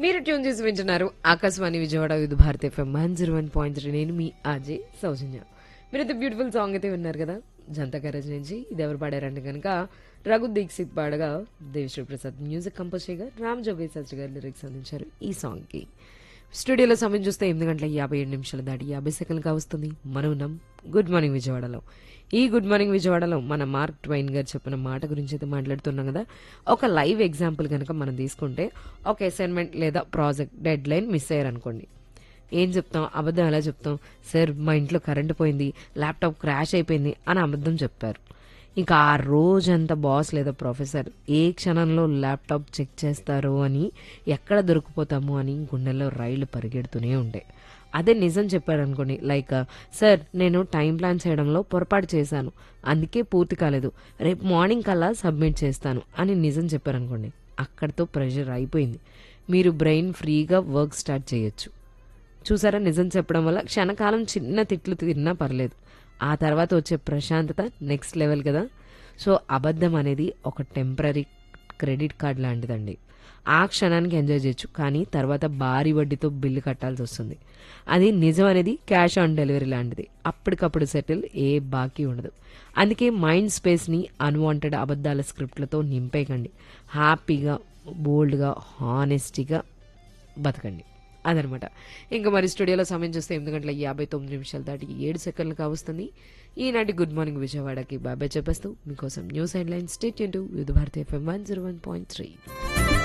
మీరు ట్యూన్ చేసి వింటున్నారు Akashvani Vijayawada Vividh Bharati FM one zero one point three నేను మీ అజయ్ సౌజన్య మీరు అయితే బ్యూటిఫుల్ సాంగ్ అయితే విన్నారు కదా జనతా గ్యారేజ్ నుంచి ఇది ఎవరు పాడారంటే కనుక రఘు దీక్షిత్ పాడగా దేవిశ్రీ ప్రసాద్ మ్యూజిక్ కంపోజ్ చేయగా రామ్ జోగయ్య శాస్త్రి గారు లిరిక్స్ అందించారు ఈ సాంగ్కి స్టూడియోలో సమయం చూస్తే ఎనిమిది గంటల యాభై ఏడు నిమిషాలు దాటి యాభై సెకండ్లుగా వస్తుంది మనం ఉన్నాం గుడ్ మార్నింగ్ విజయవాడలో ఈ గుడ్ మార్నింగ్ విజయవాడలో మన మార్క్ ట్వైన్ గారు చెప్పిన మాట గురించి అయితే మాట్లాడుతున్నాం కదా ఒక లైవ్ ఎగ్జాంపుల్ కనుక మనం తీసుకుంటే ఒక అసైన్మెంట్ లేదా ప్రాజెక్ట్ డెడ్ లైన్ మిస్ అయ్యారనుకోండి ఏం చెప్తాం అబద్ధం ఎలా చెప్తాం సార్ మా ఇంట్లో కరెంట్ పోయింది ల్యాప్టాప్ క్రాష్ అయిపోయింది అని అబద్ధం చెప్పారు ఇంకా ఆ రోజంతా బాస్ లేదా ప్రొఫెసర్ ఏ క్షణంలో ల్యాప్టాప్ చెక్ చేస్తారో అని ఎక్కడ దొరికిపోతామో అని గుండెల్లో రైళ్లు పరిగెడుతూనే ఉంటాయి అదే నిజం చెప్పారనుకోండి లైక్ సార్ నేను టైం ప్లాన్ చేయడంలో పొరపాటు చేశాను అందుకే పూర్తి కాలేదు రేపు మార్నింగ్ కల్లా సబ్మిట్ చేస్తాను అని నిజం చెప్పారనుకోండి అక్కడితో ప్రెషర్ అయిపోయింది మీరు బ్రెయిన్ ఫ్రీగా వర్క్ స్టార్ట్ చేయొచ్చు చూసారా నిజం చెప్పడం వల్ల క్షణకాలం చిన్న తిట్లు తిన్నా పర్లేదు ఆ తర్వాత వచ్చే ప్రశాంతత నెక్స్ట్ లెవెల్ కదా సో అబద్ధం అనేది ఒక టెంపరీ క్రెడిట్ కార్డ్ లాంటిదండి ఆ క్షణానికి ఎంజాయ్ చేయొచ్చు కానీ తర్వాత భారీ వడ్డీతో బిల్లు కట్టాల్సి వస్తుంది అది నిజం అనేది క్యాష్ ఆన్ డెలివరీ లాంటిది అప్పటికప్పుడు సెటిల్ ఏ బాకీ ఉండదు అందుకే మైండ్ స్పేస్ని అన్వాంటెడ్ అబద్ధాల స్క్రిప్ట్లతో నింపేయకండి హ్యాపీగా బోల్డ్గా హానెస్టీగా బతకండి అదనమాట ఇంకా మరి స్టూడియోలో సమయం చూస్తే ఎనిమిది గంటల యాభై తొమ్మిది నిమిషాలు దాటి ఏడు సెకండ్లు కావస్తుంది ఈనాటి గుడ్ మార్నింగ్ విజయవాడకి బాబాయ్ చెప్పేస్తూ మీకోసం news headlines state into Vividh Bharati FM one zero one point three